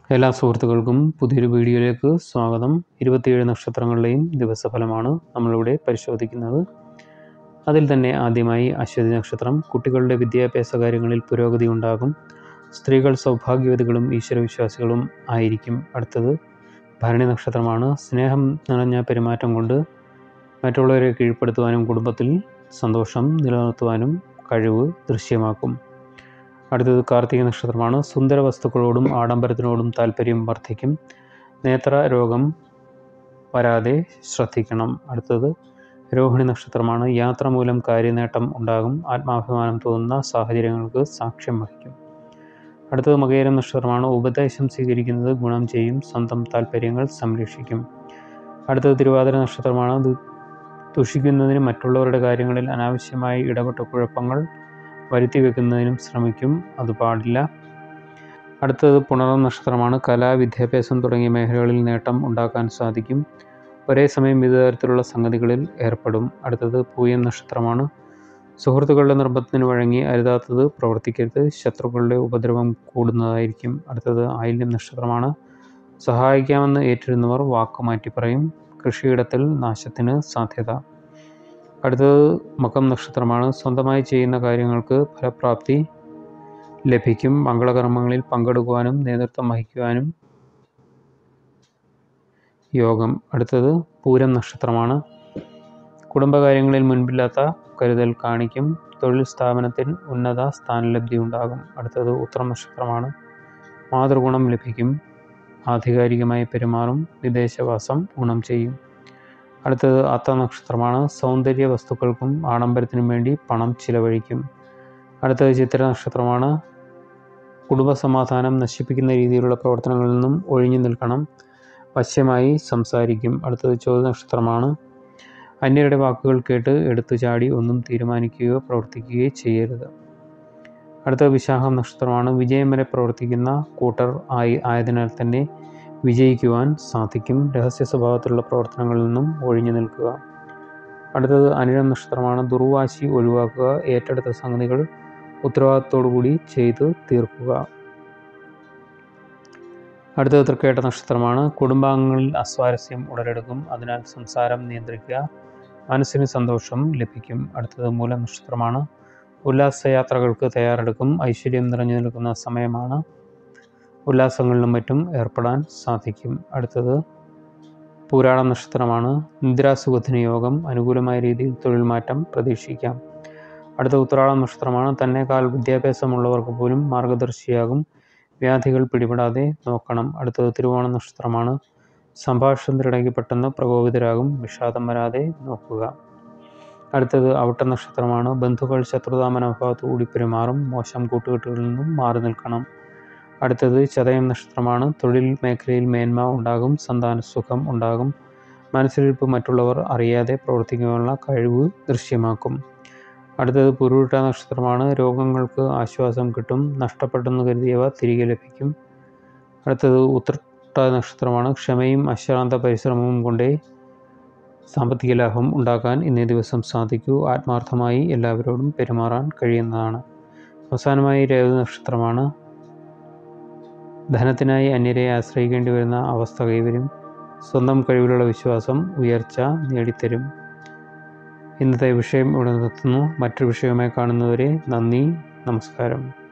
എല്ലാ സുഹൃത്തുക്കൾക്കും പുതിയൊരു വീഡിയോയിലേക്ക് സ്വാഗതം ഇരുപത്തിയേഴ് നക്ഷത്രങ്ങളുടെയും ദിവസഫലമാണ് നമ്മളിവിടെ പരിശോധിക്കുന്നത് അതിൽ തന്നെ ആദ്യമായി അശ്വതി നക്ഷത്രം കുട്ടികളുടെ വിദ്യാഭ്യാസ കാര്യങ്ങളിൽ പുരോഗതി ഉണ്ടാകും സ്ത്രീകൾ സൗഭാഗ്യവതികളും ഈശ്വരവിശ്വാസികളും ആയിരിക്കും അടുത്തത് ഭരണി നക്ഷത്രമാണ് സ്നേഹം നിറഞ്ഞ പെരുമാറ്റം കൊണ്ട് മറ്റുള്ളവരെ കീഴ്പ്പെടുത്തുവാനും കുടുംബത്തിൽ സന്തോഷം നിലനിർത്തുവാനും കഴിവ് ദൃശ്യമാക്കും അടുത്തത് കാർത്തിക നക്ഷത്രമാണ് സുന്ദര വസ്തുക്കളോടും ആഡംബരത്തിനോടും താല്പര്യം വർദ്ധിക്കും നേത്ര രോഗം വരാതെ ശ്രദ്ധിക്കണം അടുത്തത് രോഹിണി നക്ഷത്രമാണ് യാത്ര മൂലം കാര്യനേട്ടം ഉണ്ടാകും ആത്മാഭിമാനം തോന്നുന്ന സാഹചര്യങ്ങൾക്ക് സാക്ഷ്യം വഹിക്കും അടുത്തത് മകേരം നക്ഷത്രമാണ് ഉപദേശം സ്വീകരിക്കുന്നത് ഗുണം ചെയ്യും സ്വന്തം താല്പര്യങ്ങൾ സംരക്ഷിക്കും അടുത്തത് തിരുവാതിര നക്ഷത്രമാണ് ദു- ദുഷിക്കുന്നതിന് മറ്റുള്ളവരുടെ കാര്യങ്ങളിൽ അനാവശ്യമായി ഇടപെട്ട കുഴപ്പങ്ങൾ വരുത്തി വെക്കുന്നതിനും ശ്രമിക്കും അത് പാടില്ല അടുത്തത് പുണർന്ന നക്ഷത്രമാണ് കലാ വിദ്യാഭ്യാസം തുടങ്ങിയ മേഖലകളിൽ നേട്ടം ഉണ്ടാക്കാൻ സാധിക്കും ഒരേ സമയം വിവിധ തരത്തിലുള്ള സംഗതികളിൽ ഏർപ്പെടും അടുത്തത് പൂയം നക്ഷത്രമാണ് സുഹൃത്തുക്കളുടെ നിർബന്ധത്തിന് വഴങ്ങി അരുതാത്തത് പ്രവർത്തിക്കരുത് ശത്രുക്കളുടെ ഉപദ്രവം കൂടുന്നതായിരിക്കും അടുത്തത് ആയില്യം നക്ഷത്രമാണ് സഹായിക്കാമെന്ന് ഏറ്റിരുന്നവർ വാക്ക് മാറ്റി പറയും കൃഷിയിടത്തിൽ നാശത്തിന് സാധ്യത അടുത്തത് മകം നക്ഷത്രമാണ് സ്വന്തമായി ചെയ്യുന്ന കാര്യങ്ങൾക്ക് ഫലപ്രാപ്തി ലഭിക്കും മംഗളകർമ്മങ്ങളിൽ പങ്കെടുക്കുവാനും നേതൃത്വം വഹിക്കുവാനും യോഗം അടുത്തത് പൂരം നക്ഷത്രമാണ് കുടുംബകാര്യങ്ങളിൽ മുൻപില്ലാത്ത കരുതൽ കാണിക്കും തൊഴിൽ സ്ഥാപനത്തിൽ ഉന്നത സ്ഥാനലബ്ധി ഉണ്ടാകും അടുത്തത് ഉത്തരം നക്ഷത്രമാണ് മാതൃഗുണം ലഭിക്കും ആധികാരികമായി പെരുമാറും വിദേശവാസം ഗുണം ചെയ്യും അടുത്തത് അത്ത നക്ഷത്രമാണ് സൗന്ദര്യ വസ്തുക്കൾക്കും ആഡംബരത്തിനും വേണ്ടി പണം ചിലവഴിക്കും അടുത്തത് ചിത്ര നക്ഷത്രമാണ് കുടുംബസമാധാനം നശിപ്പിക്കുന്ന രീതിയിലുള്ള പ്രവർത്തനങ്ങളിൽ നിന്നും ഒഴിഞ്ഞു നിൽക്കണം വശ്യമായി സംസാരിക്കും അടുത്തത് ചോദ്യ നക്ഷത്രമാണ് അന്യരുടെ വാക്കുകൾ കേട്ട് എടുത്തു ചാടി ഒന്നും തീരുമാനിക്കുകയോ പ്രവർത്തിക്കുകയോ ചെയ്യരുത് അടുത്ത വിശാഖം നക്ഷത്രമാണ് വിജയം വരെ പ്രവർത്തിക്കുന്ന കൂട്ടർ ആയി ആയതിനാൽ തന്നെ വിജയിക്കുവാൻ സാധിക്കും രഹസ്യ സ്വഭാവത്തിലുള്ള പ്രവർത്തനങ്ങളിൽ നിന്നും ഒഴിഞ്ഞു നിൽക്കുക അടുത്തത് അനിഴം നക്ഷത്രമാണ് ദുർവാശി ഒഴിവാക്കുക ഏറ്റെടുത്ത സംഗതികൾ ഉത്തരവാദിത്തോടുകൂടി ചെയ്തു തീർക്കുക അടുത്തത് തൃക്കേട്ട നക്ഷത്രമാണ് കുടുംബാംഗങ്ങളിൽ അസ്വാരസ്യം ഉടലെടുക്കും അതിനാൽ സംസാരം നിയന്ത്രിക്കുക മനസ്സിന് സന്തോഷം ലഭിക്കും അടുത്തത് മൂലം നക്ഷത്രമാണ് ഉല്ലാസയാത്രകൾക്ക് തയ്യാറെടുക്കും ഐശ്വര്യം നിറഞ്ഞു നിൽക്കുന്ന സമയമാണ് ഉല്ലാസങ്ങളിലും മറ്റും ഏർപ്പെടാൻ സാധിക്കും അടുത്തത് പൂരാട നക്ഷത്രമാണ് നിദ്രാസുഖത്തിന് യോഗം അനുകൂലമായ രീതിയിൽ തൊഴിൽ മാറ്റം പ്രതീക്ഷിക്കാം അടുത്ത ഉത്രാടം നക്ഷത്രമാണ് തന്നെക്കാൾ വിദ്യാഭ്യാസമുള്ളവർക്ക് പോലും മാർഗദർശിയാകും വ്യാധികൾ പിടിപെടാതെ നോക്കണം അടുത്തത് തിരുവോണ നക്ഷത്രമാണ് സംഭാഷണത്തിനിടയ്ക്ക് പെട്ടെന്ന് പ്രകോപിതരാകും വിഷാദം വരാതെ നോക്കുക അടുത്തത് അവിട്ട നക്ഷത്രമാണ് ബന്ധുക്കൾ ശത്രുതാ മനോഭാവത്തോടുകൂടി പെരുമാറും മോശം കൂട്ടുകെട്ടുകളിൽ നിന്നും മാറി നിൽക്കണം അടുത്തത് ചതയം നക്ഷത്രമാണ് തൊഴിൽ മേഖലയിൽ മേന്മ ഉണ്ടാകും സന്താന സുഖം ഉണ്ടാകും മനസ്സിലിരിപ്പ് മറ്റുള്ളവർ അറിയാതെ പ്രവർത്തിക്കാനുള്ള കഴിവ് ദൃശ്യമാക്കും അടുത്തത് പുരുട്ട നക്ഷത്രമാണ് രോഗങ്ങൾക്ക് ആശ്വാസം കിട്ടും നഷ്ടപ്പെട്ടെന്ന് കരുതിയവ തിരികെ ലഭിക്കും അടുത്തത് ഉത്രട്ട നക്ഷത്രമാണ് ക്ഷമയും അശ്രാന്ത പരിശ്രമവും കൊണ്ടേ സാമ്പത്തിക ലാഭം ഉണ്ടാക്കാൻ ഇന്നേ ദിവസം സാധിക്കൂ ആത്മാർത്ഥമായി എല്ലാവരോടും പെരുമാറാൻ കഴിയുന്നതാണ് അവസാനമായി രേവതി നക്ഷത്രമാണ് ധനത്തിനായി അന്യരെ ആശ്രയിക്കേണ്ടി വരുന്ന അവസ്ഥ കൈവരും സ്വന്തം കഴിവിലുള്ള വിശ്വാസം ഉയർച്ച നേടിത്തരും ഇന്നത്തെ വിഷയം ഇവിടെ നിർത്തുന്നു മറ്റൊരു വിഷയവുമായി കാണുന്നവരെ നന്ദി നമസ്കാരം